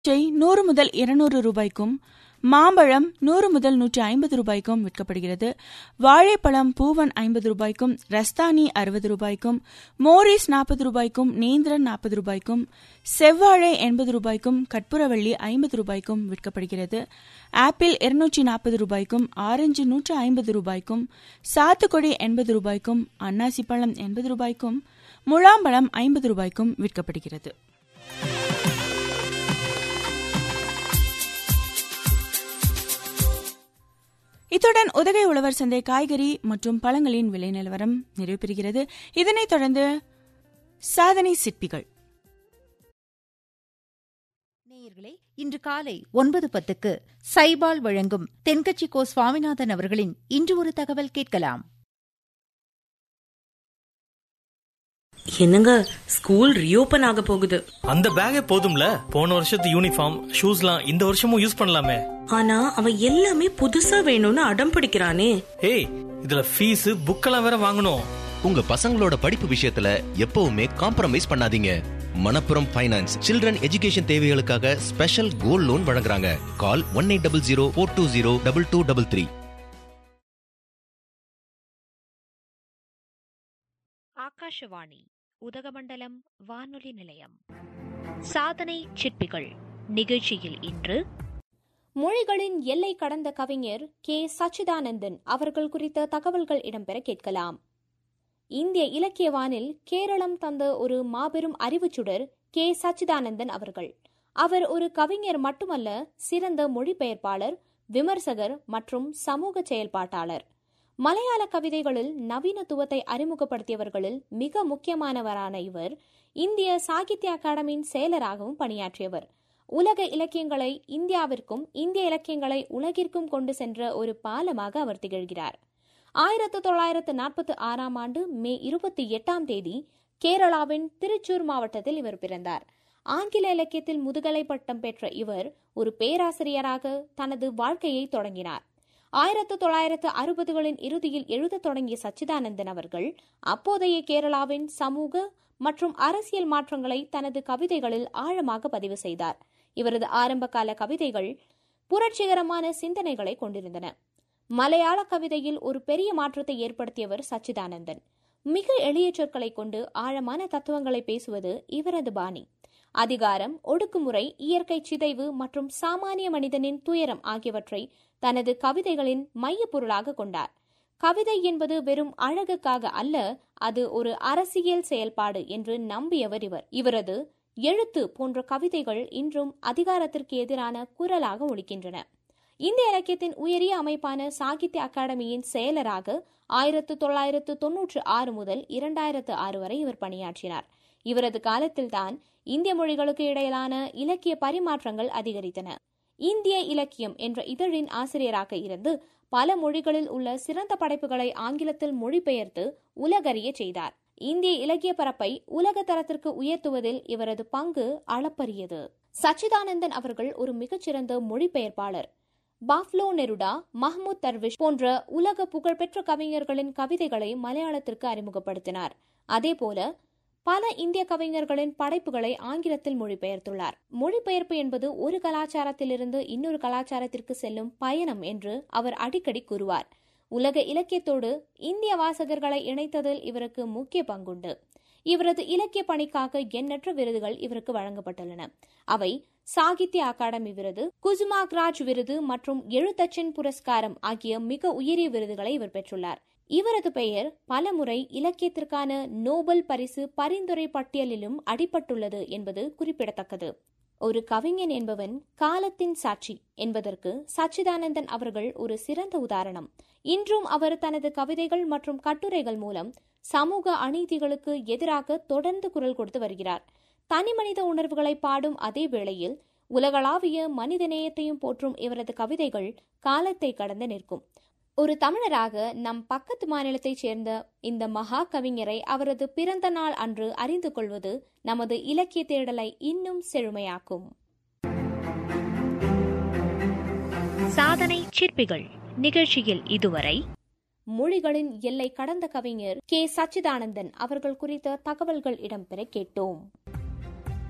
திராட்சை நூறு முதல் இருநூறு ரூபாய்க்கும் மாம்பழம் நூறு முதல் நூற்றி ஐம்பது ரூபாய்க்கும் விற்கப்படுகிறது வாழைப்பழம் பூவன் ஐம்பது ரூபாய்க்கும் ரஸ்தானி அறுபது ரூபாய்க்கும் மோரிஸ் நாற்பது ரூபாய்க்கும் நேந்திரன் நாற்பது ரூபாய்க்கும் செவ்வாழை எண்பது ரூபாய்க்கும் கற்பூரவள்ளி ஐம்பது ரூபாய்க்கும் விற்கப்படுகிறது ஆப்பிள் இருநூற்றி நாற்பது ரூபாய்க்கும் ஆரஞ்சு நூற்று ஐம்பது ரூபாய்க்கும் சாத்துக்குடி எண்பது ரூபாய்க்கும் அன்னாசி பழம் எண்பது ரூபாய்க்கும் முழாம்பழம் ஐம்பது ரூபாய்க்கும் விற்கப்படுகிறது இத்துடன் உதகை உழவர் சந்தை காய்கறி மற்றும் பழங்களின் விலை நிலவரம் நிறைவு பெறுகிறது இதனைத் தொடர்ந்து சாதனை சிற்பிகள் நேயர்களே இன்று காலை ஒன்பது பத்துக்கு சைபால் வழங்கும் தென்கட்சி கோ சுவாமிநாதன் அவர்களின் இன்று ஒரு தகவல் கேட்கலாம் என்னங்க ஸ்கூல் ரீஓபன் ஆக போகுது அந்த பேக்கே போதும்ல போன வருஷத்து யூனிஃபார்ம் ஷூஸ்லாம் இந்த வருஷமும் யூஸ் பண்ணலாமே ஆனா அவன் எல்லாமே புதுசா வேணும்னு அடம் பிடிக்கிறானே ஏய் இதுல ஃபீஸ் புக்கெல்லாம் வேற வாங்கணும் உங்க பசங்களோட படிப்பு விஷயத்துல எப்பவுமே காம்ப்ரமைஸ் பண்ணாதீங்க மணப்புரம் ஃபைனான்ஸ் சில்ட்ரன் எஜுகேஷன் தேவைகளுக்காக ஸ்பெஷல் கோல்ட் லோன் வழங்குறாங்க call one eight double zero four two zero double two double three Akashvani Udhagamandalam வானொலி நிலையம் சாதனை சிற்பிகள் நிகழ்ச்சியில் இன்று மொழிகளின் எல்லை கடந்த கவிஞர் கே சச்சிதானந்தன் அவர்கள் குறித்த தகவல்கள் இடம்பெற கேட்கலாம் இந்திய இலக்கியவானில் கேரளம் தந்த ஒரு மாபெரும் அறிவுச்சுடர் கே சச்சிதானந்தன் அவர்கள் அவர் ஒரு கவிஞர் மட்டுமல்ல சிறந்த மொழிபெயர்ப்பாளர் விமர்சகர் மற்றும் சமூக செயல்பாட்டாளர் மலையாள கவிதைகளில் நவீனத்துவத்தை அறிமுகப்படுத்தியவர்களில் மிக முக்கியமானவரான இவர் இந்திய சாகித்ய அகாடமியின் செயலராகவும் பணியாற்றியவர் உலக இலக்கியங்களை இந்தியாவிற்கும் இந்திய இலக்கியங்களை உலகிற்கும் கொண்டு சென்ற ஒரு பாலமாக அவர் திகழ்கிறார் ஆயிரத்து தொள்ளாயிரத்து நாற்பத்தி ஆறாம் ஆண்டு மே இருபத்தி எட்டாம் தேதி கேரளாவின் திருச்சூர் மாவட்டத்தில் இவர் பிறந்தார் ஆங்கில இலக்கியத்தில் முதுகலை பட்டம் பெற்ற இவர் ஒரு பேராசிரியராக தனது வாழ்க்கையை தொடங்கினார் ஆயிரத்து தொள்ளாயிரத்து அறுபதுகளின் இறுதியில் எழுதத் தொடங்கிய சச்சிதானந்தன் அவர்கள் அப்போதைய கேரளாவின் சமூக மற்றும் அரசியல் மாற்றங்களை தனது கவிதைகளில் ஆழமாக பதிவு செய்தார் இவரது ஆரம்பகால கவிதைகள் புரட்சிகரமான சிந்தனைகளை கொண்டிருந்தன மலையாள கவிதையில் ஒரு பெரிய மாற்றத்தை ஏற்படுத்தியவர் சச்சிதானந்தன் மிக எளிய சொற்களை கொண்டு ஆழமான தத்துவங்களை பேசுவது இவரது பாணி அதிகாரம் ஒடுக்குமுறை இயற்கை சிதைவு மற்றும் சாமானிய மனிதனின் துயரம் ஆகியவற்றை தனது கவிதைகளின் மைய பொருளாக கொண்டார் கவிதை என்பது வெறும் அழகுக்காக அல்ல அது ஒரு அரசியல் செயல்பாடு என்று நம்பியவர் இவர் இவரது எழுத்து போன்ற கவிதைகள் இன்றும் அதிகாரத்திற்கு எதிரான குரலாக ஒழிக்கின்றன இந்திய இலக்கியத்தின் உயரிய அமைப்பான சாகித்ய அகாடமியின் செயலராக ஆயிரத்து தொள்ளாயிரத்து தொன்னூற்று ஆறு முதல் இரண்டாயிரத்து ஆறு வரை இவர் பணியாற்றினார் இவரது காலத்தில்தான் இந்திய மொழிகளுக்கு இடையிலான இலக்கிய பரிமாற்றங்கள் அதிகரித்தன இந்திய இலக்கியம் என்ற இதழின் ஆசிரியராக இருந்து பல மொழிகளில் உள்ள சிறந்த படைப்புகளை ஆங்கிலத்தில் மொழிபெயர்த்து உலகறிய செய்தார் இந்திய இலக்கிய பரப்பை உலக தரத்திற்கு உயர்த்துவதில் இவரது பங்கு அளப்பரியது சச்சிதானந்தன் அவர்கள் ஒரு மிகச்சிறந்த மொழிபெயர்ப்பாளர் பாஃப்லோ நெருடா மஹ்மூத் தர்விஷ் போன்ற உலக புகழ்பெற்ற கவிஞர்களின் கவிதைகளை மலையாளத்திற்கு அறிமுகப்படுத்தினார் அதேபோல பல இந்திய கவிஞர்களின் படைப்புகளை ஆங்கிலத்தில் மொழிபெயர்த்துள்ளார் மொழிபெயர்ப்பு என்பது ஒரு கலாச்சாரத்திலிருந்து இன்னொரு கலாச்சாரத்திற்கு செல்லும் பயணம் என்று அவர் அடிக்கடி கூறுவார் உலக இலக்கியத்தோடு இந்திய வாசகர்களை இணைத்ததில் இவருக்கு முக்கிய பங்குண்டு இவரது இலக்கிய பணிக்காக எண்ணற்ற விருதுகள் இவருக்கு வழங்கப்பட்டுள்ளன அவை சாகித்ய அகாடமி விருது குசுமாக் ராஜ் விருது மற்றும் எழுத்தச்சன் புரஸ்காரம் ஆகிய மிக உயரிய விருதுகளை இவர் பெற்றுள்ளார் இவரது பெயர் பலமுறை இலக்கியத்திற்கான நோபல் பரிசு பரிந்துரை பட்டியலிலும் அடிபட்டுள்ளது என்பது குறிப்பிடத்தக்கது ஒரு கவிஞன் என்பவன் காலத்தின் சாட்சி என்பதற்கு சச்சிதானந்தன் அவர்கள் ஒரு சிறந்த உதாரணம் இன்றும் அவர் தனது கவிதைகள் மற்றும் கட்டுரைகள் மூலம் சமூக அநீதிகளுக்கு எதிராக தொடர்ந்து குரல் கொடுத்து வருகிறார் தனிமனித உணர்வுகளை பாடும் அதே வேளையில் உலகளாவிய மனிதநேயத்தையும் போற்றும் இவரது கவிதைகள் காலத்தை கடந்து நிற்கும் ஒரு தமிழராக நம் பக்கத்து மாநிலத்தைச் சேர்ந்த இந்த மகா கவிஞரை அவரது பிறந்த நாள் அன்று அறிந்து கொள்வது நமது இலக்கிய தேடலை இன்னும் செழுமையாக்கும் சாதனை சிற்பிகள் நிகழ்ச்சியில் இதுவரை மொழிகளின் எல்லை கடந்த கவிஞர் கே சச்சிதானந்தன் அவர்கள் குறித்த தகவல்கள் இடம்பெற கேட்டோம்